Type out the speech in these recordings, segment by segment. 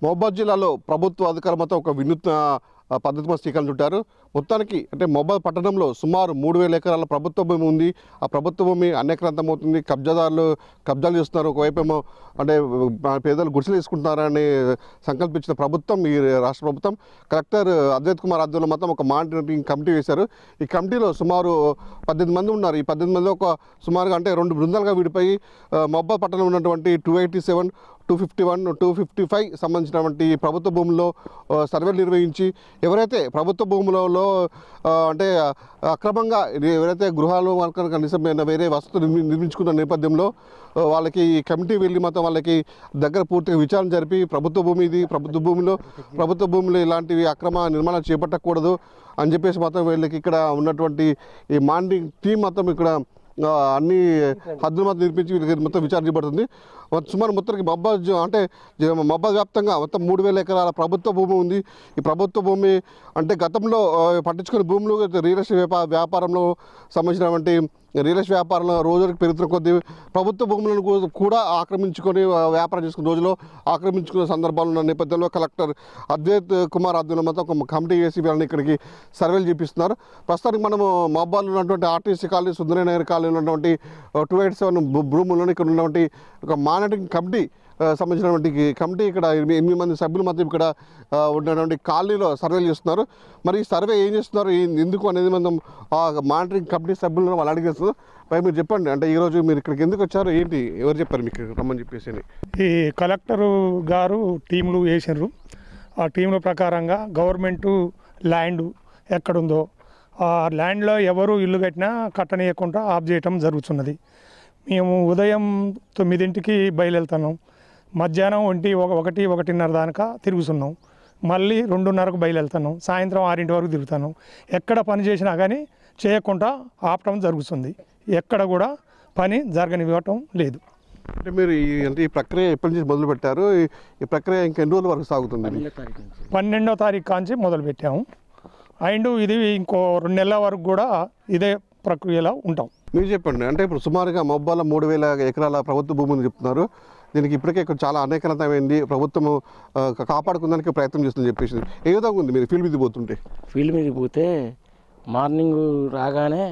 మహబాద్ జిల్లాలో ప్రభుత్వ అధికారులు మొత్తం ఒక వినూత్న ఆ, పద్ధతి మీద శ్రీకారం చుట్టారు మొత్తానికి అంటే మహబాద్ పట్టణంలో సుమారు మూడు వేల ఎకరాల ప్రభుత్వ భూమి ఉంది ఆ ప్రభుత్వ భూమి అనేకరంతం అవుతుంది కబ్జాదారులు కబ్జాలు చేస్తున్నారు ఒకవైపు ఏమో అంటే ఆ, పేదలు గుడిసెలు తీసుకుంటున్నారని సంకల్పించిన ప్రభుత్వం ఈ రాష్ట్ర ప్రభుత్వం కలెక్టర్ అద్వైత్ కుమార్ ఆధ్వర్యంలో మొత్తం ఒక మానిటరింగ్ కమిటీ వేశారు ఈ కమిటీలో సుమారు పద్దెనిమిది మంది ఉన్నారు ఈ పద్దెనిమిది మంది ఒక సుమారుగా అంటే రెండు బృందాలుగా విడిపోయి ఆ, మహబాద్ పట్టణంలో ఉన్నటువంటి two eighty seven two fifty one two fifty five సంబంధించినటువంటి ప్రభుత్వ భూముల్లో ఆ, సర్వేలు నిర్వహించి ఎవరైతే ప్రభుత్వ భూములలో ఆ, అంటే ఆ, అక్రమంగా ఇది ఎవరైతే గృహాలు వాళ్ళకి కనీసమైన వేరే వసతులు నిర్మి- నిర్మించుకున్న నేపథ్యంలో ఆ, వాళ్ళకి ఈ కమిటీ వెళ్ళి మొత్తం వాళ్ళకి దగ్గర పూర్తిగా విచారణ జరిపి ప్రభుత్వ భూమి ఇది ప్రభుత్వ భూమిలో ప్రభుత్వ భూమిలో ఇలాంటివి అక్రమ నిర్మాణాలు చేపట్టకూడదు అని చెప్పేసి మొత్తం వీళ్ళకి ఇక్కడ ఉన్నటువంటి ఈ మాండింగ్ టీం మొత్తం ఇక్కడ ఆ, అన్ని హద్దులు మొత్తం నిర్మించి వీళ్ళకి మొత్తం విచారణ చేయబడుతుంది మొత్తం సుమారు మొత్తానికి మబ్బాద్ జ- అంటే జ- మబ్బాద్ వ్యాప్తంగా మొత్తం మూడు వేల ఎకరాల ప్రభుత్వ భూమి ఉంది ఈ ప్రభుత్వ భూమి అంటే గతంలో ఆ, పట్టించుకునే భూములు రియల్ ఎస్టేట్ వ్యాపా వ్యాపారంలో సంబంధించినటువంటి రియల్ ఎస్టేట్ వ్యాపారంలో రోజులకు పెరుగుతున్న కొద్దీ ప్రభుత్వ భూములను కూ- కూడా ఆక్రమించుకొని ఆ, వ్యాపారం చేసుకున్న రోజులో ఆక్రమించుకునే సందర్భాలు ఉన్న నేపథ్యంలో కలెక్టర్ అద్వైత్ కుమార్ ఆధ్వర్యంలో మొత్తం ఒక కమిటీ వేసి వీళ్ళని ఇక్కడికి సర్వేలు చేపిస్తున్నారు ప్రస్తుతానికి మనము మబ్బాలో ఉన్నటువంటి RTC colony Sundarayya Nagar colony ఉన్నటువంటి టూ ఎయిట్ సెవెన్ భూములను ఇక్కడ ఉన్నటువంటి ఒక మానిటరింగ్ కమిటీ ఆ, సంబంధించినటువంటి ఈ కమిటీ ఇక్కడ ఎనిమిది ఎనిమిది మంది సభ్యులు మాత్రం ఇక్కడ ఆ, ఉన్నటువంటి కాలనీలో సర్వేలు చేస్తున్నారు మరి ఈ సర్వే ఏం చేస్తున్నారు ఏం- ఎందుకు అనేది మనం ఆ మానిటరింగ్ కమిటీ సభ్యులను వాళ్ళు అడిగేస్తున్నారు పై మీరు చెప్పండి అంటే ఈరోజు మీరు ఇక్కడికి ఎందుకు వచ్చారు ఏంటి ఎవరు చెప్పారు మీకు ఇక్కడికి రమ్మని చెప్పేసి అని ఈ కలెక్టరు గారు టీంలు వేసినారు ఆ టీంల ప్రకారంగా గవర్నమెంట్ ల్యాండ్ ఎక్కడుందో ఆ ల్యాండ్లో ఎవరు ఇల్లు కట్టినా కట్టనీయకుండా ఆఫ్ చేయటం జరుగుతున్నది మేము ఉదయం తొమ్మిదింటికి బయలుదేరుతున్నాం మధ్యాహ్నం ఒంటి ఒక- ఒకటి ఒకటిన్నర దాకా తిరుగుతున్నాం మళ్ళీ రెండున్నరకు బయలుదేరుతున్నాం సాయంత్రం ఆరింటి వరకు తిరుగుతాను ఎక్కడ పని చేసినా కానీ చేయకుండా ఆపటం జరుగుతుంది ఎక్కడ కూడా పని జరగనివ్వటం లేదు అంటే మీరు ఈ అంటే ఈ ప్రక్రియ ఎప్పటి నుంచి మొదలు పెట్టారు ఈ- ఈ ప్రక్రియ ఇంకెన్ని రోజుల వరకు సాగుతుంది ఇది? పన్నెండో తారీఖు కాంచి మొదలు పెట్టాము అండ్ ఇది ఇంకో రెండు నెలల వరకు కూడా ఇదే ప్రక్రియలో ఉంటాం మీరు చెప్పండి అంటే ఇప్పుడు సుమారుగా మొబ్బాల మూడు వేల ఎకరాల ప్రభుత్వ భూమిని చెప్తున్నారు దీనికి ఇప్పటికే ఇక్కడ చాలా అనేకరతమైంది ప్రభుత్వం ఆ, కాపాడుకుందానికి ప్రయత్నం చేస్తుందని చెప్పేసి ఏ విధంగా ఉంది మీరు ఫీల్డ్ మీద పోతుంటే ఫీల్డ్ మీదకి పోతే మార్నింగ్ రాగానే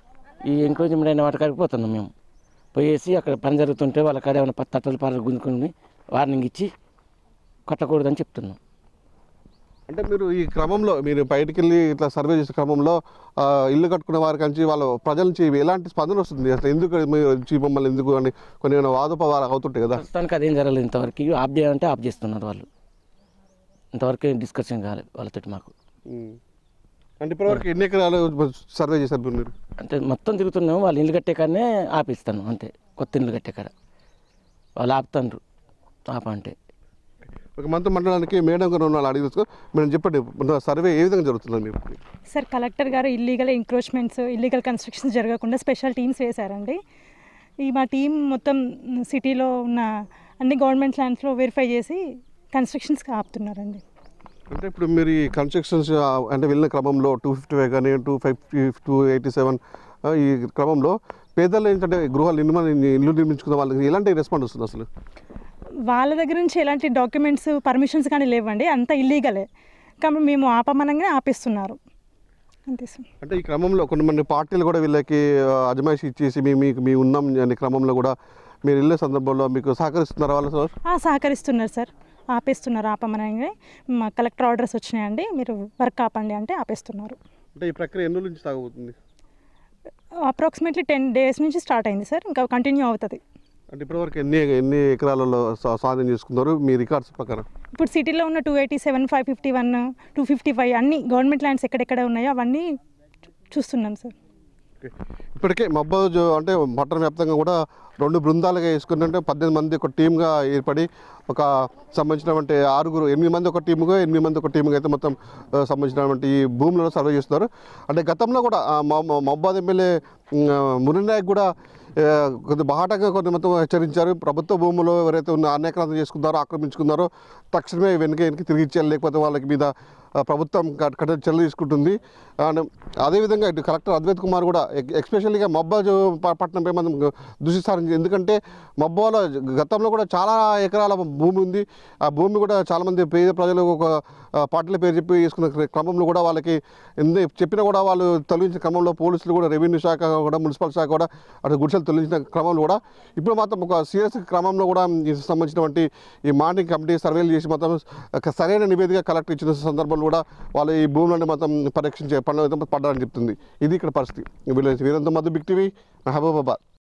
ఈ ఎంక్రోచ్మెంట్ అయిన వాటి కాడికి పోతున్నాం మేము పోయేసి అక్కడ పని జరుగుతుంటే వాళ్ళ కాడ ఏమైనా పత్తి తట్టలు పాటలు గుంజుకుని వార్నింగ్ ఇచ్చి కట్టకూడదని చెప్తున్నాం అంటే మీరు ఈ క్రమంలో మీరు బయటికి వెళ్ళి ఇట్లా సర్వే చేసే క్రమంలో ఆ, ఇల్లు కట్టుకున్న వారి నుంచి వాళ్ళ ప్రజల నుంచి ఎలాంటి స్పందన వస్తుంది అసలు ఎందుకు మీరు వచ్చి మమ్మల్ని ఎందుకు అని కొన్ని ఏమైనా వాదోపవాదాలు అవుతుంటాయి కదా ప్రస్తుతానికి అదేం జరగలేదు ఇంతవరకు ఆఫ్ చేయాలంటే ఆఫ్ చేస్తున్నారు వాళ్ళు ఇంతవరకు డిస్కషన్ కాలేదు వాళ్ళతో మాకు ఉమ్. అంటే ఇప్పటివరకు ఎన్ని ఎకరాలు సర్వే చేశారు మీరు అంటే మొత్తం తిరుగుతున్నాము వాళ్ళు ఇల్లు కట్టే కాడనే ఆపిస్తాను అంతే కొత్త ఇల్లు కట్టే కాడ వాళ్ళు ఆపుతాండ్రు ఆప అంటే ఒక మంత్రి మండలానికి మేడం గారు ఉన్న అడిగి తెలుసుకో మీరు చెప్పండి మన సర్వే ఏ విధంగా జరుగుతుంది మీరు సార్ కలెక్టర్ గారు ఇల్లీగల్ ఎంక్రోచ్మెంట్స్ ఇల్లీగల్ కన్స్ట్రక్షన్స్ జరగకుండా స్పెషల్ టీమ్స్ వేశారండి ఈ మా టీం మొత్తం సిటీలో ఉన్న అన్ని గవర్నమెంట్ ల్యాండ్స్లో వెరిఫై చేసి కన్స్ట్రక్షన్స్కి ఆపుతున్నారండి అంటే ఇప్పుడు మీరు ఈ కన్స్ట్రక్షన్స్ ఆ, అంటే వెళ్ళిన క్రమంలో టూ ఫిఫ్టీ ఫైవ్ కానీ two five two eighty seven ఈ క్రమంలో పేదలు ఏంటంటే గృహాలు నిర్మాణ ఇల్లు నిర్మించుకున్న వాళ్ళకి ఎలాంటి రెస్పాండ్ వస్తుంది అసలు వాళ్ళ దగ్గర నుంచి ఎలాంటి డాక్యుమెంట్స్ పర్మిషన్స్ కానీ లేవండి అంతా ఇల్లీగలే కాబట్టి మేము ఆపమనంగానే ఆపేస్తున్నారు అంతే సార్ అంటే ఈ క్రమంలో కొంతమంది పార్టీలు కూడా వీళ్ళకి ఆ, అజమాయిషి ఇచ్చేసి మీ మీకు మీ ఉన్నాం అనే క్రమంలో కూడా మీరు వెళ్ళే సందర్భంలో మీకు సహకరిస్తున్నారా వాళ్ళు సార్ ఆ, సహకరిస్తున్నారు సార్ ఆపేస్తున్నారు ఆపమనగానే మా కలెక్టర్ ఆర్డర్స్ వచ్చినాయండి మీరు వర్క్ ఆపండి అంటే ఆపేస్తున్నారు అంటే ఈ ప్రక్రియ ఎన్ని రోజుల నుంచి సాగుతుంది అప్రాక్సిమేట్లీ టెన్ డేస్ నుంచి స్టార్ట్ అయింది సార్ ఇంకా కంటిన్యూ అవుతుంది అంటే ఇప్పటివరకు ఎన్ని ఎన్ని ఎకరాలలో సా- సాధన చేసుకున్నారు మీ రికార్డ్స్ ప్రకారం ఇప్పుడు సిటీలో ఉన్న two eighty seven five fifty one two fifty five అన్ని గవర్నమెంట్ ల్యాండ్స్ ఎక్కడెక్కడ ఉన్నాయో అవన్నీ చూ- చూస్తున్నాం సార్ ఓకే. ఇప్పటికే మబ్బాజు అంటే పట్టణ వ్యాప్తంగా కూడా రెండు బృందాలుగా వేసుకుంటే పద్దెనిమిది మంది ఒక టీమ్గా ఏర్పడి ఒక సంబంధించినటువంటి ఆరుగురు ఎనిమిది మంది ఒక టీముగా ఎనిమిది మంది ఒక టీముగా అయితే మొత్తం ఆ, సంబంధించినటువంటి ఈ భూములను సర్వే చేస్తున్నారు అంటే గతంలో కూడా ఆ, మ- మ- మబ్బాద్ ఎమ్మెల్యే మురళి నాయక్ కూడా ఆ, కొద్ది బాహాటంగా కొన్ని మొత్తం హెచ్చరించారు ప్రభుత్వ భూములు ఎవరైతే ఉన్న అనేకరాంతం చేసుకున్నారో ఆక్రమించుకున్నారో తక్షణమే వెనుక వెనక్కి తిరిగి ఇచ్చేయాలి లేకపోతే వాళ్ళకి మీద ఆ, ప్రభుత్వం కట్- కఠిన చర్యలు తీసుకుంటుంది అండ్ అదేవిధంగా ఇటు కలెక్టర్ అద్వైత్ కుమార్ కూడా ఎక్- ఎక్స్పెషల్లీగా మబ్బాజు ప- పట్టణంపై మనం దృష్టి సారించింది ఎందుకంటే మబ్బాలో గతంలో కూడా చాలా ఎకరాల భూమి ఉంది ఆ భూమి కూడా చాలామంది పేద ప్రజలు ఒక ఆ, పార్టీల పేరు చెప్పి చేసుకున్న క్ర- క్రమంలో కూడా వాళ్ళకి ఎందు చెప్పినా కూడా వాళ్ళు తొలగించిన క్రమంలో పోలీసులు కూడా రెవెన్యూ శాఖ కూడా మున్సిపల్ శాఖ కూడా అటు గుడిసెలు తొలగించిన క్రమంలో కూడా ఇప్పుడు మాత్రం ఒక సీరియస్ క్రమంలో కూడా ఈ సంబంధించినటువంటి ఈ మార్నింగ్ కమిటీ సర్వేలు చేసి మొత్తం ఒక సరైన నివేదిక కలెక్టర్ ఇచ్చిన సందర్భంలో కూడా వాళ్ళు ఈ భూములను మొత్తం పరీక్షించే పనులు అయితే పడ్డారని చెప్తుంది ఇది ఇక్కడ పరిస్థితి వీళ్ళ వీరంతో మధ్య బిగ్ టీవీ మహబూబాబాద్